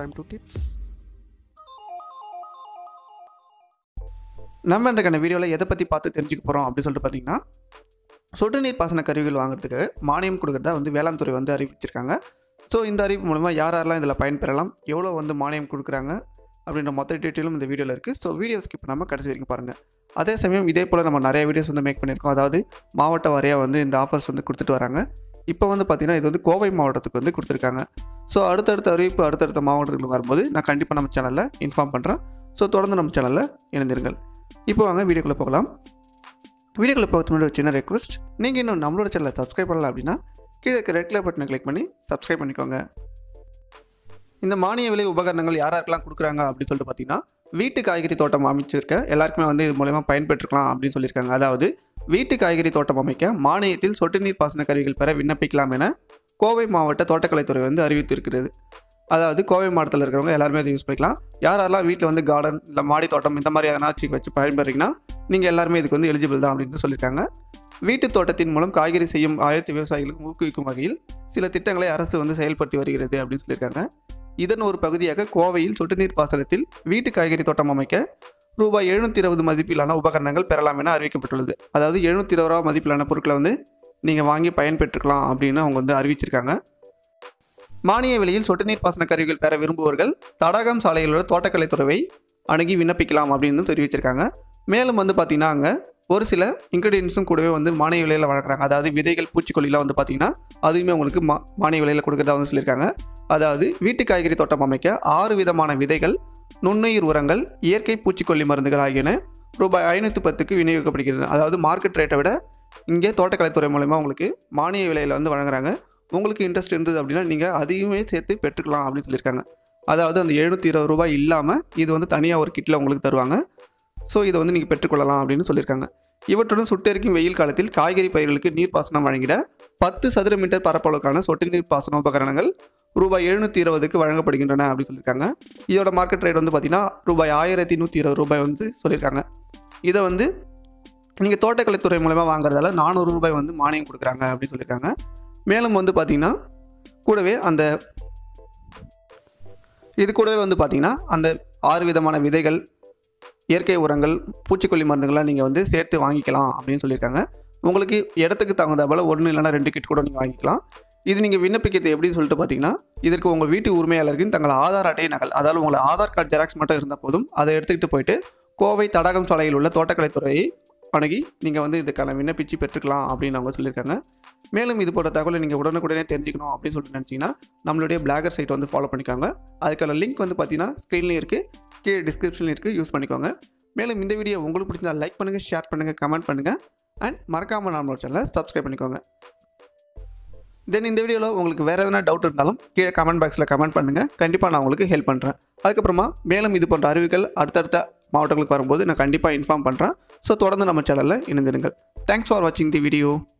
Coimbatore tips நம்ம இன்றைக்கான வீடியோவில் எதை பற்றி பார்த்து தெரிஞ்சுக்க போகிறோம் அப்படின்னு சொல்லிட்டு பார்த்தீங்கன்னா சொட்டு நீர் பாசன கருவிகள் வாங்குறதுக்கு மானியம் கொடுக்குறதா வந்து வேளாண் துறை வந்து அறிவிச்சிருக்காங்க ஸோ இந்த அறிவிப்பு மூலமாக யார் யாரெல்லாம் இதில் பயன்பெறலாம் எவ்வளோ வந்து மானியம் கொடுக்குறாங்க அப்படின்ற மொத்த டீட்டெயிலும் இந்த வீடியோவில் இருக்குது ஸோ வீடியோ ஸ்கிப் பண்ணாமல் கடைசி வரைக்கும் பாருங்கள் அதே சமயம் இதே போல் நம்ம நிறைய வீடியோஸ் வந்து மேக் பண்ணியிருக்கோம் அதாவது மாவட்ட வாரியாக வந்து இந்த ஆஃபர்ஸ் வந்து கொடுத்துட்டு வராங்க இப்போ வந்து பார்த்திங்கன்னா இது வந்து கோவை மாவட்டத்துக்கு வந்து கொடுத்துருக்காங்க ஸோ அடுத்தடுத்த அறிவிப்பு அடுத்தடுத்த மாவட்டங்களுக்கு வரும்போது நான் கண்டிப்பாக நம்ம சேனலில் இன்ஃபார்ம் பண்ணுறேன் ஸோ தொடர்ந்து நம்ம சேனலில் இணைந்திருங்கள் இப்போ வாங்க வீடியோக்குள்ளே போகலாம் வீடியோக்குள்ளே போகிறது முன்னாடி ஒரு சின்ன ரெக்வஸ்ட் நீங்கள் இன்னும் நம்மளோட சேனலை சப்ஸ்கிரைப் பண்ணல அப்படின்னா கீழே இருக்க ரெட் கலர் பட்டனை கிளிக் பண்ணி சப்ஸ்கிரைப் பண்ணிக்கோங்க இந்த மானிய விலை உபகரணங்கள் யார் யாருக்கெல்லாம் கொடுக்குறாங்க அப்படின்னு சொல்லிட்டு பார்த்தீங்கன்னா வீட்டு காய்கறி தோட்டம் அமைச்சிருக்க எல்லாருக்குமே வந்து இது மூலயமா பயன்பெற்றுக்கலாம் அப்படின்னு சொல்லியிருக்காங்க அதாவது வீட்டு காய்கறி தோட்டம் அமைக்க மானியத்தில் சொட்டு நீர் பாசன கருவிகள் பெற விண்ணப்பிக்கலாம் என கோவை மாவட்ட தோட்டக்கலைத்துறை வந்து அறிவித்திருக்கிறது அதாவது கோவை மாவட்டத்தில் இருக்கிறவங்க எல்லாருமே அதை யூஸ் பண்ணிக்கலாம் யார் யாரெல்லாம் வீட்டில் வந்து கார்டன் இல்லை மாடி தோட்டம் இந்த மாதிரி எதனாச்சும் வச்சு பயன்படுறீங்கன்னா நீங்கள் எல்லாருமே இதுக்கு வந்து எலிஜிபிள் தான் அப்படின்னு சொல்லியிருக்காங்க வீட்டு தோட்டத்தின் மூலம் காய்கறி செய்யும் ஆயிரத்தி விவசாயிகளுக்கு ஊக்குவிக்கும் வகையில் சில திட்டங்களை அரசு வந்து செயல்படுத்தி வருகிறது அப்படின்னு சொல்லியிருக்காங்க இதன் ஒரு பகுதியாக கோவையில் சொட்டுநீர் பாசனத்தில் வீட்டு காய்கறி தோட்டம் அமைக்க ரூபாய் எழுநூற்றி இருபது மதிப்பிலான உபகரணங்கள் பெறலாம் என அறிவிக்கப்பட்டுள்ளது அதாவது எழுநூற்றி இருபது ரூபா மதிப்பிலான பொருட்களை வந்து நீங்கள் வாங்கி பயன்பெற்றுக்கலாம் அப்படின்னு அவங்க வந்து அறிவிச்சிருக்காங்க மானிய விலையில் சொட்டுநீர் பாசன கருவிகள் பெற விரும்புவோர்கள் தடாகம் சாலையில் உள்ள தோட்டக்கலைத்துறையை அணுகி விண்ணப்பிக்கலாம் அப்படின்னு தெரிவிச்சிருக்காங்க மேலும் வந்து பார்த்திங்கன்னா அங்கே ஒரு சில இன்க்ரீடியன்ஸும் கூடவே வந்து மானிய விலையில் வழங்குறாங்க அதாவது விதைகள் பூச்சிக்கொல்லிலாம் வந்து பார்த்திங்கன்னா அதுவுமே உங்களுக்கு மா மானிய விலையில் கொடுக்குறதா வந்து சொல்லியிருக்காங்க அதாவது வீட்டு காய்கறி தோட்டம் அமைக்க ஆறு விதமான விதைகள் நுண்ணுயிர் உரங்கள் இயற்கை பூச்சிக்கொல்லி மருந்துகள் ஆகியன ரூபாய் ஐநூற்றி பத்துக்கு விநியோகிக்கப்படுகிறது அதாவது மார்க்கெட் ரேட்டை விட இங்கே தோட்டக்கலைத்துறை மூலயமா உங்களுக்கு மானிய விலையில் வந்து வழங்குறாங்க உங்களுக்கு இன்ட்ரெஸ்ட் இருந்தது அப்படின்னா நீங்கள் அதையுமே சேர்த்து பெற்றுக்கலாம் அப்படின்னு சொல்லியிருக்காங்க அதாவது அந்த எழுநூற்றி இருபது ரூபாய் இல்லாமல் இது வந்து தனியாக ஒரு கிட்டில் உங்களுக்கு தருவாங்க ஸோ இதை வந்து நீங்கள் பெற்றுக்கொள்ளலாம் அப்படின்னு சொல்லியிருக்காங்க இவற்றுடன் சுட்டெரிக்கும் வெயில் காலத்தில் காய்கறி பயிர்களுக்கு நீர்ப்பாசனம் வழங்கிட பத்து சதுர மீட்டர் பரப்பளவுக்கான சொட்டு நீர் பாசன உபகரணங்கள் ரூபாய் எழுநூற்றி இருபதுக்கு வழங்கப்படுகின்றன அப்படின்னு சொல்லியிருக்காங்க இதோட மார்க்கெட் ரேட் வந்து பார்த்திங்கன்னா ரூபாய் ஆயிரத்தி நூற்றி இருபது ரூபாய் வந்து சொல்லியிருக்காங்க இதை வந்து நீங்கள் தோட்டக்கலைத்துறை மூலமா வாங்குறதால நானூறு ரூபாய் வந்து மானியம் கொடுக்குறாங்க அப்படின்னு சொல்லியிருக்காங்க மேலும் வந்து பார்த்திங்கன்னா கூடவே அந்த இது கூடவே வந்து பார்த்திங்கன்னா அந்த ஆறு விதமான விதைகள் இயற்கை உரங்கள் பூச்சிக்கொல்லி மருந்துகள்லாம் நீங்கள் வந்து சேர்த்து வாங்கிக்கலாம் அப்படின்னு சொல்லியிருக்காங்க உங்களுக்கு இடத்துக்கு தகுந்த போல் ஒன்று இல்லைனா ரெண்டு கிட் கூட நீங்கள் வாங்கிக்கலாம் இது நீங்கள் விண்ணப்பிக்கிறது எப்படின்னு சொல்லிட்டு பார்த்தீங்கன்னா இதற்கு உங்கள் வீட்டு உரிமையாளர்களின் தங்கள் ஆதார் அட்டை நகல் அதாவது உங்களை ஆதார் கார்டு ஜெராக்ஸ் மட்டும் இருந்தால் போதும் அதை எடுத்துக்கிட்டு போயிட்டு கோவை தடாகம் சாலையில் உள்ள தோட்டக்கலைத்துறையை அணுகி நீங்கள் வந்து இதுக்கான விண்ணப்பிச்சு பெற்றுக்கலாம் அப்படின்னு அவங்க சொல்லியிருக்காங்க மேலும் இது போன்ற தகவலை நீங்கள் உடனுக்குடனே தெரிஞ்சுக்கணும் அப்படின்னு சொல்லிட்டு நினச்சிங்கன்னா நம்மளுடைய பிளாகர் சைட் வந்து ஃபாலோ பண்ணிக்கோங்க அதுக்கான லிங்க் வந்து பார்த்தீங்கன்னா ஸ்க்ரீன்லேயும் இருக்குது கீழே டிஸ்கிரிப்ஷன்லையும் இருக்குது யூஸ் பண்ணிக்கோங்க மேலும் இந்த வீடியோ உங்களுக்கு பிடிச்சிருந்தா லைக் பண்ணுங்கள் ஷேர் பண்ணுங்கள் கமெண்ட் பண்ணுங்கள் அண்ட் மறக்காமல் நம்மளோட சேனலை சப்ஸ்கிரைப் பண்ணிக்கோங்க தென் இந்த வீடியோவில் உங்களுக்கு வேறு எதனா டவுட் இருந்தாலும் கீழே கமெண்ட் பாக்ஸில் கமெண்ட் பண்ணுங்கள் கண்டிப்பாக நான் உங்களுக்கு ஹெல்ப் பண்ணுறேன் அதுக்கப்புறமா மேலும் இது போன்ற அறிவுகள் அடுத்தடுத்த மாவட்டங்களுக்கு வரும்போது நான் கண்டிப்பாக இன்ஃபார்ம் பண்ணுறேன் ஸோ தொடர்ந்து நம்ம சேனலில் இணைந்திருங்கள் தேங்க்ஸ் ஃபார் வாட்சிங் தி வீடியோ